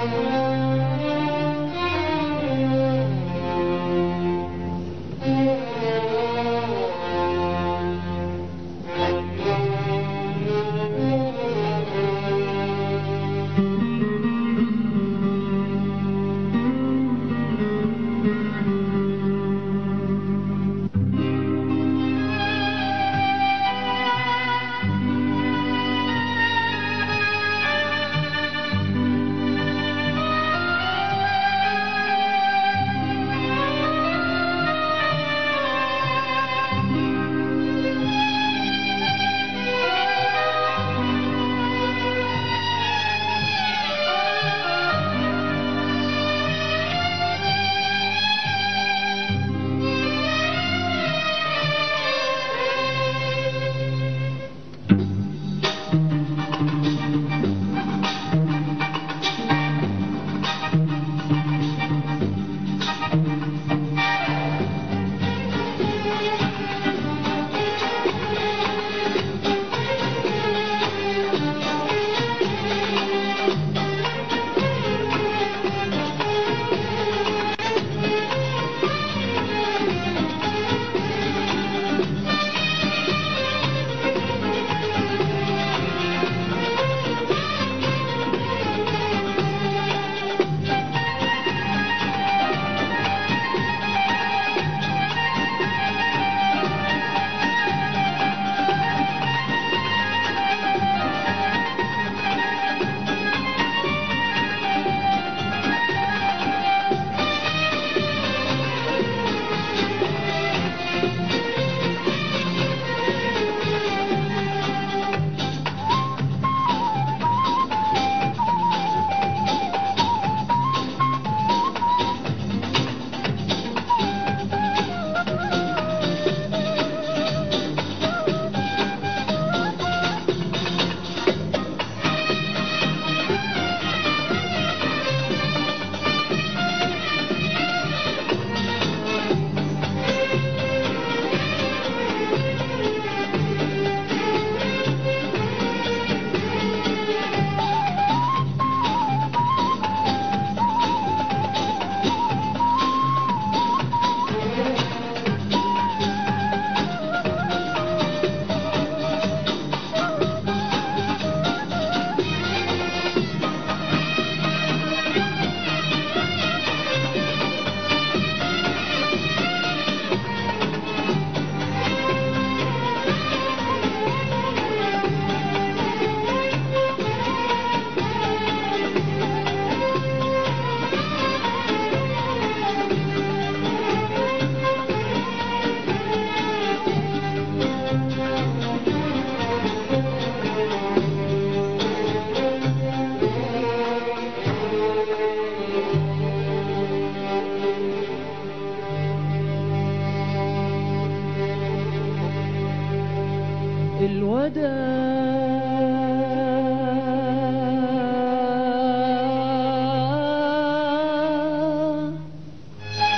الوداع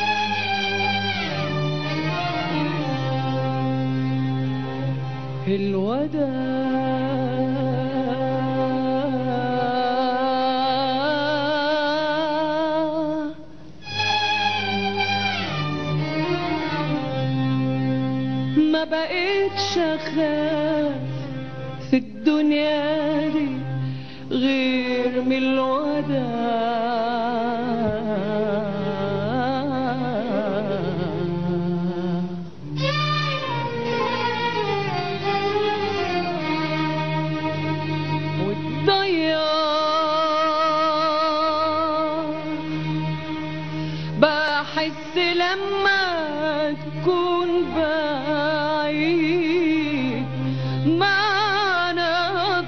الوداع ما بقيتش اخاف في الدنيا دي غير من الوداع والضياع بحس لما تكون بعيد معنى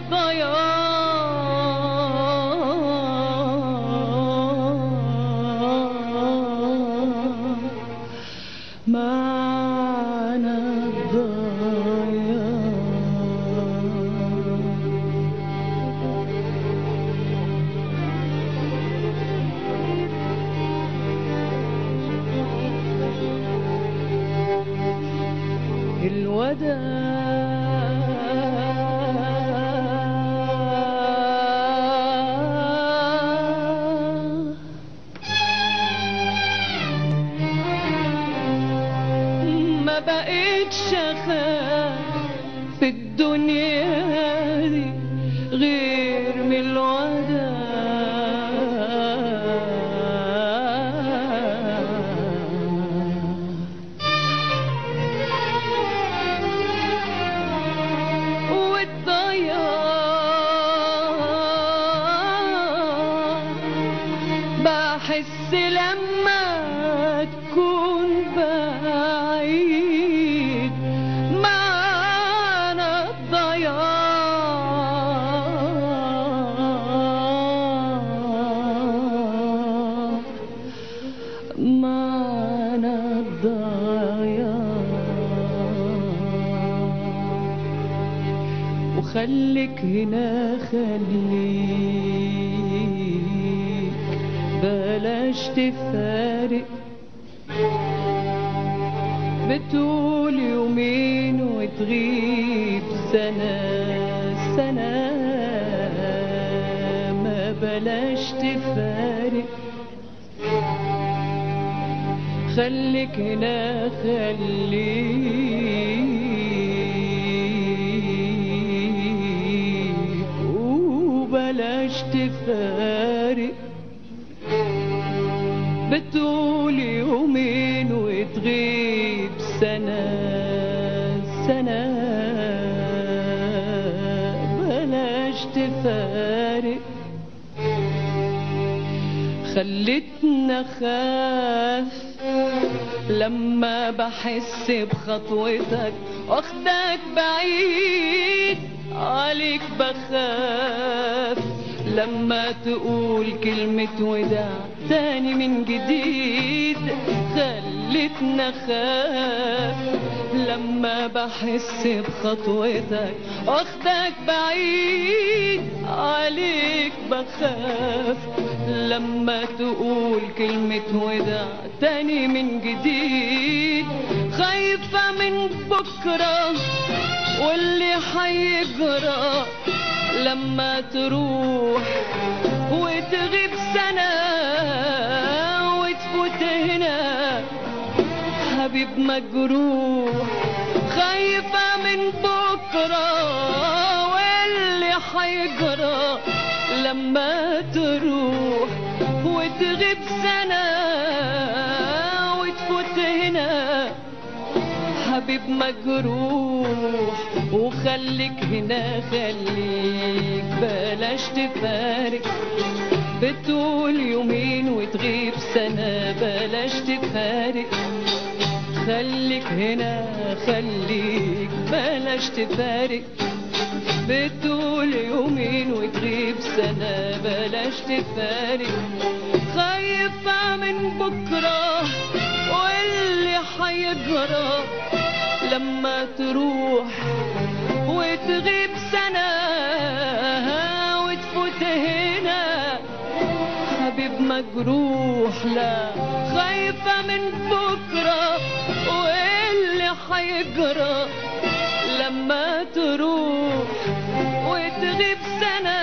الضياع معنى الضياع الوداع بقيتش اخاف في الدنيا دي غير من الوداع والضياع بحس لما تكون بعيد معانا الضياع معانا الضياع وخليك هنا خليك بلاش تفارق بتقول يومين وتغيب سنة سنة ما بلاش تفارق خليك هنا خليك وبلاش تفارق بتقول يومين وتغيب سنة سنة بلاش تفارق خلتنا خاف لما بحس بخطوتك واخدك بعيد عليك بخاف لما تقول كلمة وداع تاني من جديد خلتنا خاف لما بحس بخطوتك واخدك بعيد عليك بخاف لما تقول كلمة وداع تاني من جديد خايفة من بكرة واللي حيجرى لما تروح وتغيب سنة وتفوت هنا حبيب مجروح خايفة من بكرة واللي حيجرى لما تروح وتغيب سنة وتفوت هنا حبيب مجروح وخليك هنا خليك بلاش تفارق بتقول يومين وتغيب سنة بلاش تفارق خليك هنا خليك بلاش تفارق بتقول يومين وتغيب سنة بلاش تفارق خايفة من بكرة واللي حيجرى لما تروح وتغيب سنة وتفوت هنا حبيب مجروح لا خايفة من بكرة واللي حيجرى لما تروح وتغيب سنة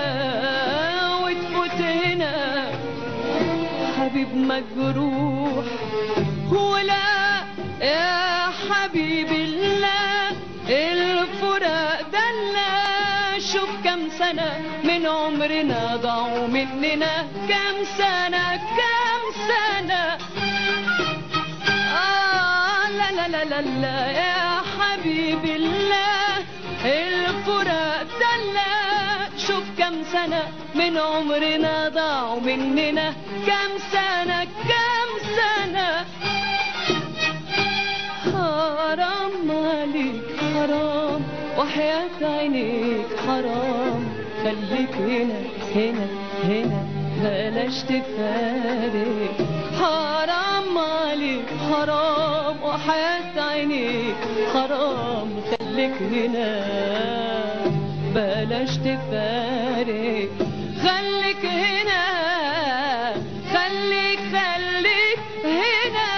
وتفوت هنا حبيب مجروح ولا يا حبيبي لا الفراق دلنا شوف كم سنة من عمرنا ضاعوا مننا كم سنة كم سنة آه لا لا لا لا لا يا حبيبي الله الفراق دلنا شوف كم سنة من عمرنا ضاعوا مننا كم سنة كم سنة حرام عليك حرام وحياة عينيك حرام خليك هنا هنا هنا بلاش تفارق حرام عليك حرام وحياة عينيك حرام خليك هنا بلاش تفارق خليك هنا خليك خليك هنا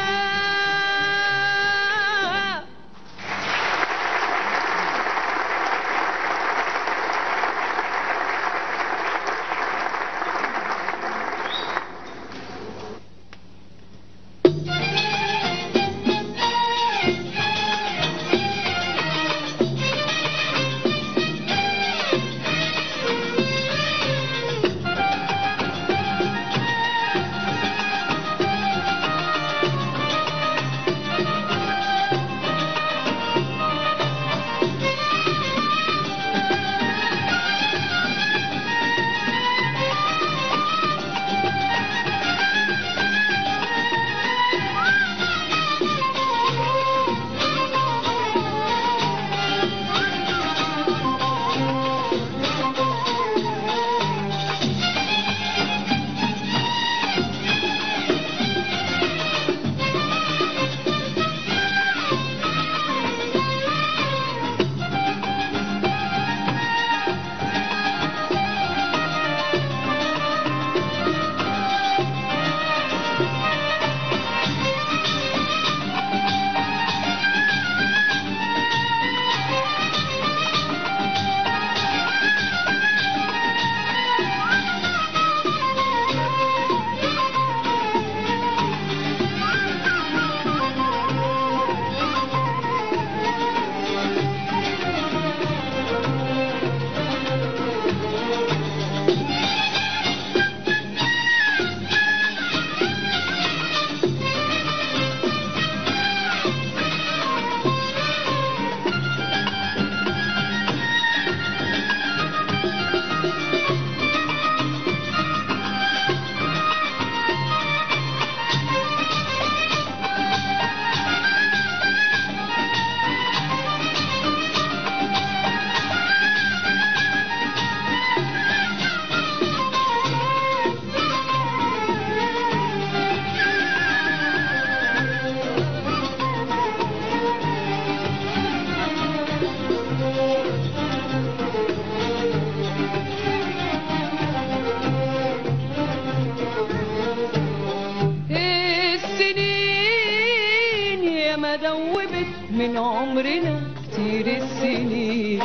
من عمرنا كتير السنين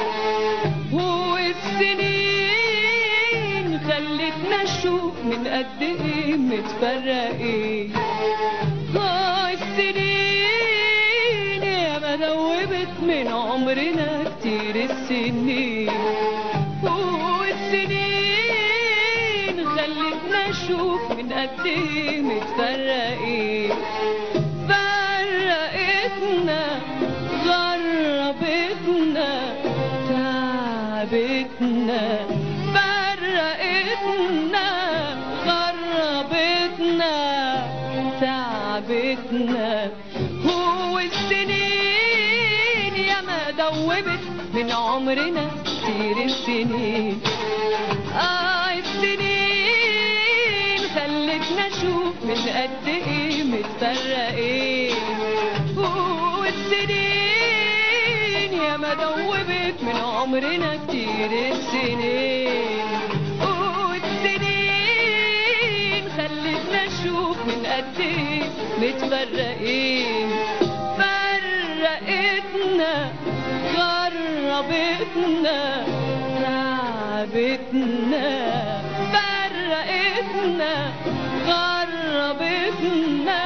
والسنين خلتنا نشوف من قد ايه متفرقين آه السنين يا ما دوبت من عمرنا كتير السنين والسنين خلتنا نشوف من قد ايه متفرقين فرقتنا غربتنا تعبتنا فرقتنا غربتنا تعبتنا هو السنين يا ما دوبت من عمرنا كتير السنين آه السنين خلتنا نشوف من قد ايه متفرقين والسنين يا ما دوبت من عمرنا كتير السنين والسنين خلتنا نشوف من قد ايه متفرقين فرقتنا غربتنا تعبتنا فرقتنا غربتنا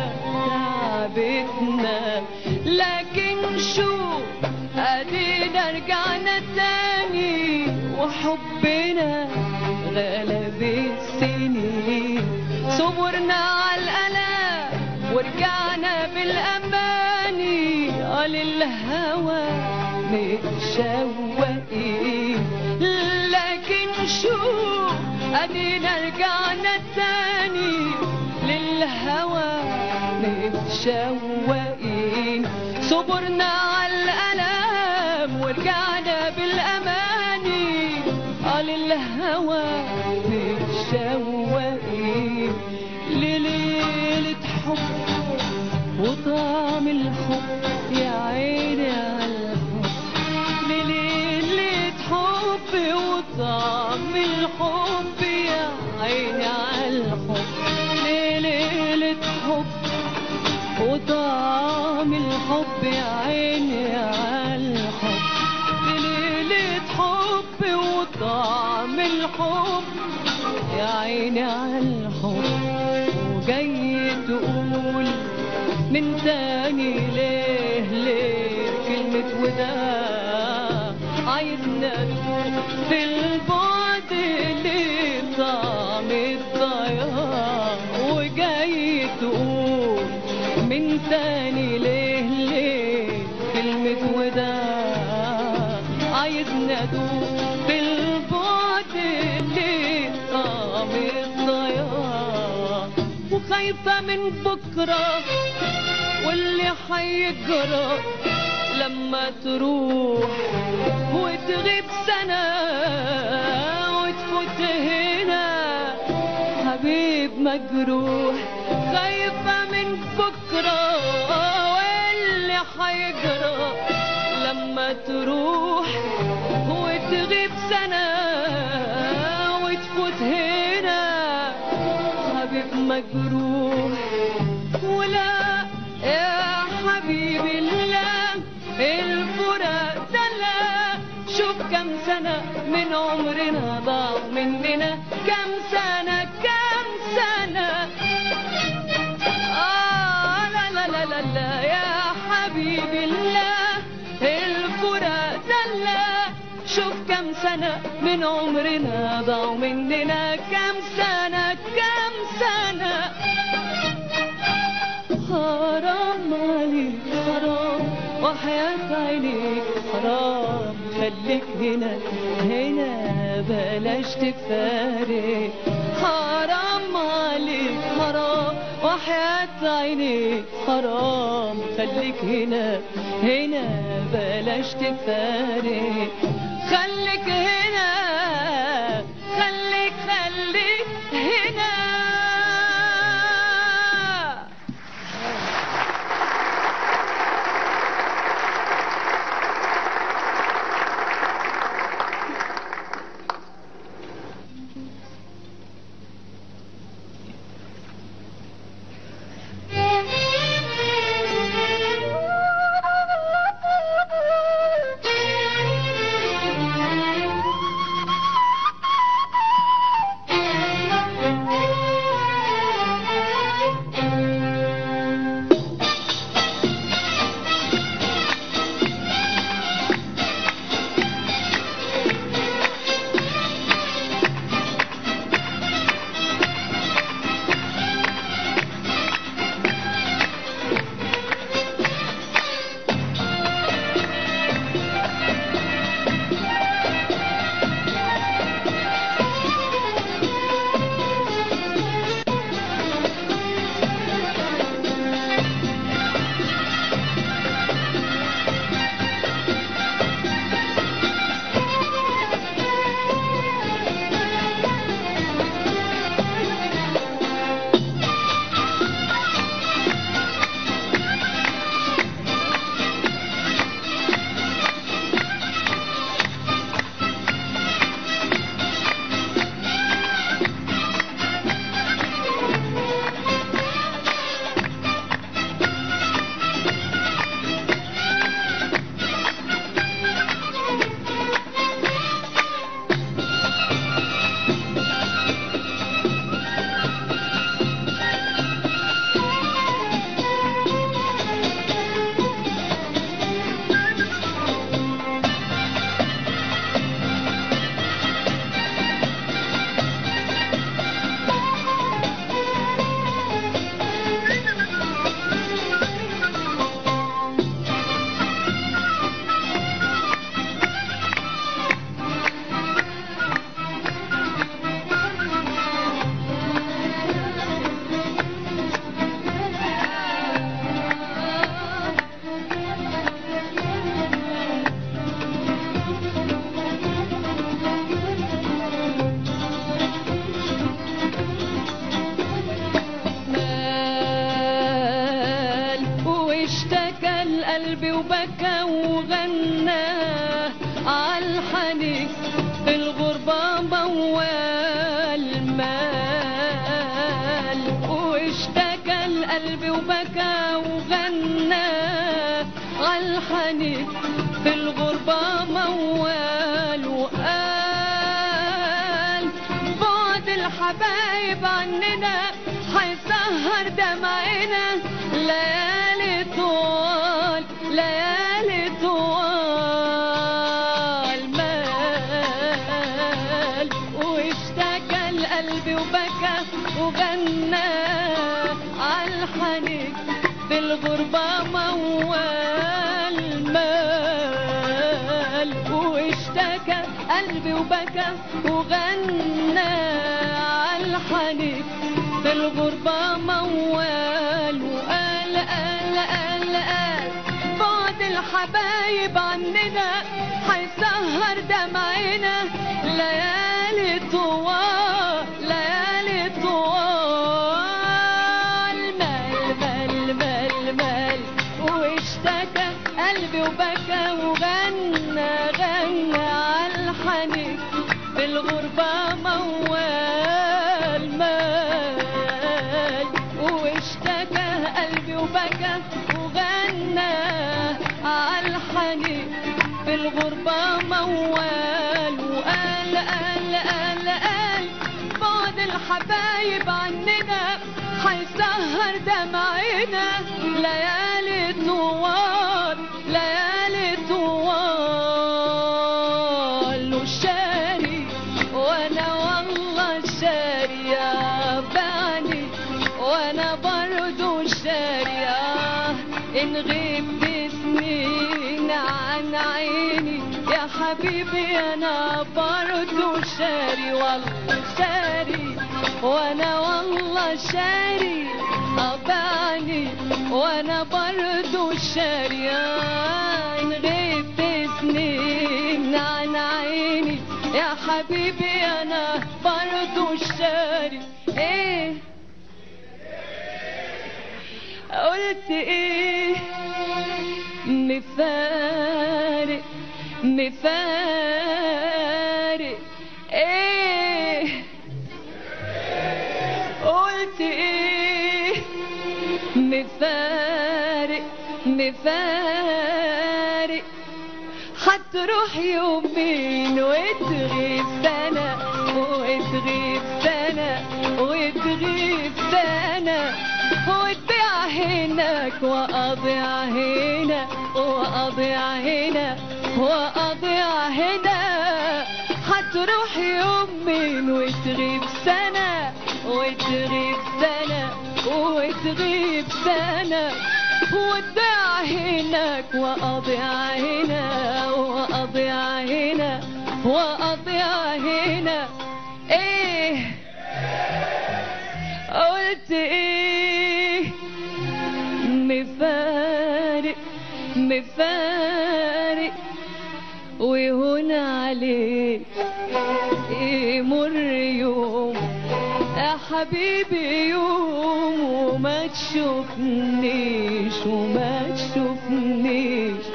تعبتنا لكن شو ادينا رجعنا تاني وحبنا غلب السنين صبرنا على الالام ورجعنا بالاماني قال الهوى متشوقين لكن شو ادينا رجعنا تاني للهوى متشوقين صبرنا على الالام ورجعنا بالاماني قال الهوى متشوقين لليلة حب وطعم الحب يا عيني على الحب لليلة حب وطعم الحب يا عيني على الحب لليلة حب وطعم الحب يا عيني على الحب ليلة حب وطعم الحب يا عيني على الحب وجاي تقول من تاني ليه ليه كلمة وداع عايزنا في البعد ليه طعم الضياع وجاي تقول من تاني ليه ليه كلمة وداع عايزنا ندوب في البعد ليه طعم الضياع وخايفة من بكرة واللي حيجرى لما تروح وتغيب سنة وتفوت هنا حبيب مجروح خايفة من بكرة واللي حيجرى لما تروح وتغيب سنة وتفوت هنا حبيب مجروح ولا يا حبيبي لا الفراق ده لا شوف كم سنة من عمرنا ضاع مننا كم سنة كم سنة آه لا لا لا لا لا يا حبيبي لا الفراق ده لا شوف كم سنة من عمرنا ضاعوا مننا كم سنة كم سنة حرام عليك حرام وحياة عينيك حرام خليك هنا هنا بلاش تفارق حرام عليك حرام وحياة عينيك حرام خليك هنا هنا بلاش تفارق خليك هنا خليك خليك هنا قلبي وبكى وغنى عالحنين في الغربة موال مال واشتكى القلب وبكى وغنى عالحنين في الغربة موال وقال بعد الحبايب عننا هيسهر دمعنا ليالي طوال ليالي طوال مال واشتكى القلب وبكى وغنى عالحنين في الغربة موال مال واشتكى قلبي وبكى وغنى عالحنين في الغربة موال وقال قال قال قال بعد الحبايب عننا هيسهر دمعنا ليالي طوال ليالي طوال مال مال مال مال واشتكى قلبي وبكى وغنى غنى عالحنين في الغربة موال مال واشتكى قلبي وبكى وغنى عالحنين في الغربة موال وقال قال قال قال بعد الحبايب عننا هيسهر دمعنا ليالي طوال ليالي طوال وشاري وانا والله شاري يا باني وانا برضو شارية ان غبت سنين عن عيني يا حبيبي انا برضو شاري والله شاري وانا والله شاري أباني وانا برضو شارية ان غبت سنين عن عيني يا حبيبي انا برضو شاري ايه قلت ايه مفارق مفارق ايه قلت ايه مفارق مفارق هتروح يومين وتغيب سنة وتغيب سنة وتغيب سنة وتضيع هناك وأضيع هنا وأضيع هنا وأضيع هنا هتروح يومين وتغيب سنة وتغيب سنة وتغيب سنة وتضيع هناك وأضيع هنا وأضيع هنا وأضيع هنا إيه قلت إيه مفارق مفارق وهنا عليك يمر يوم يا حبيبي يوم وما تشوفنيش وما تشوفنيش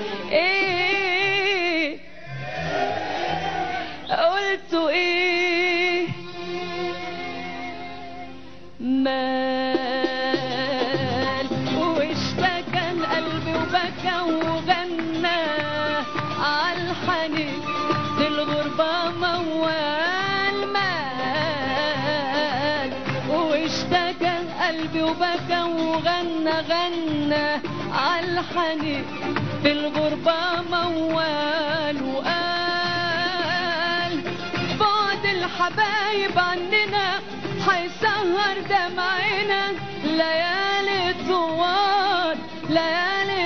ايه قلت ايه مال واشتكى القلب وبكى وغنى عالحنين في الغربة موال مال واشتكى قلبي وبكى وغنى غنى عالحنين في الغربة موال وقال بعد الحبايب عننا هيسهر دمعنا ليالي طوال ليالي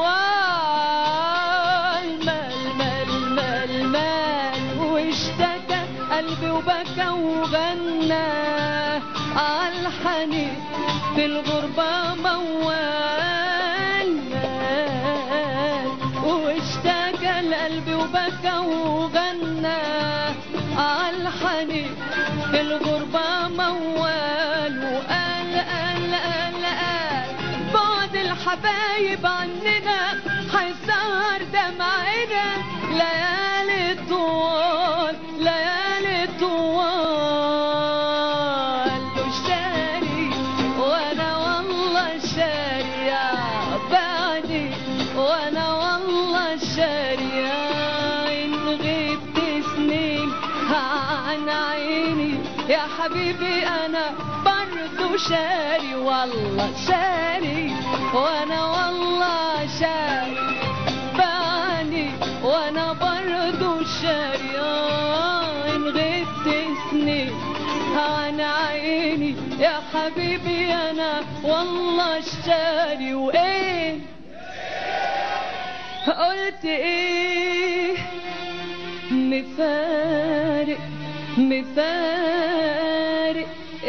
طوال مال مال مال مال واشتكى قلبي وبكى وغنى عالحنين في الغربة موال مال واشتكى القلب وبكى وغنى عالحنين في الغربة موال وقال قال قال قال بعد الحبايب عننا دمعنا ليالي طوال ليالي طوال وشاري وانا والله شاري يا بعدي وانا والله شاري ان غبت سنين عن عيني يا حبيبي انا برضو شاري والله شاري وانا والله شاري باني وانا برضو شاري آه، ان غبت سنين عن عيني يا حبيبي انا والله شاري وايه قلت ايه مفارق مفارق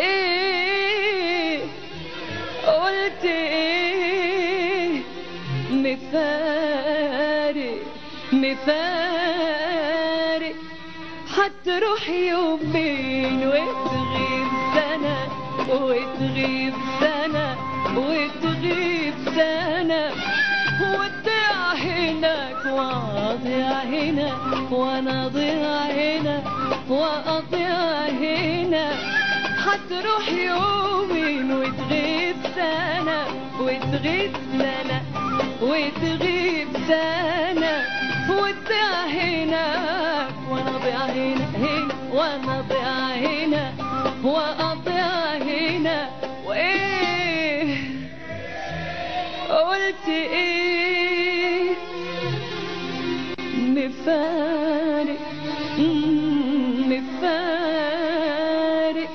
ايه قلت ايه مفارق مفارق هتروح يومين وتغيب سنة وتغيب سنة وتغيب سنة وتضيع هناك واضيع هنا وانا ضيع هنا واضيع هنا هتروح يومين وتغيب سنة وتغيب سنة وتغيب سنة وتضيع هناك وانا ضيع هنا هنا وانا ضيع هنا واضيع هنا وايه قلت ايه مفارق مم، مفارق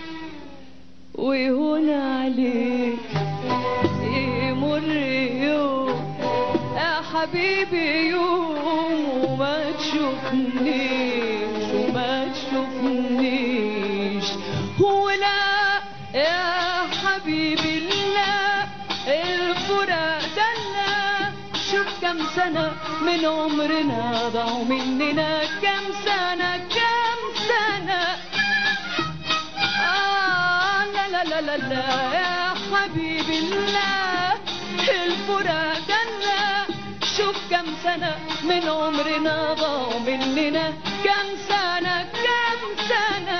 ويهون عليك يمر يوم يا حبيبي يوم وما تشوفنيش وما تشوفنيش ولا يا حبيبي لا الفراق دلنا شوف كم سنة من عمرنا ضاعوا مننا كم سنة كم سنة آه لا لا لا لا لا يا حبيبي الله الفراق جنة شوف كم سنة من عمرنا ضاعوا مننا كم سنة كم سنة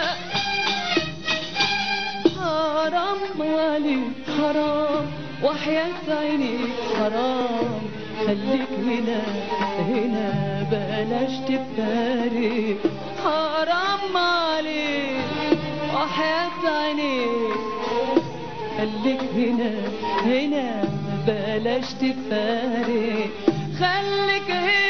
حرام عليك حرام وحياة عينيك حرام خليك هنا هنا بلاش تفارق حرام عليك وحياة عينيك خليك هنا هنا بلاش تفارق خليك هنا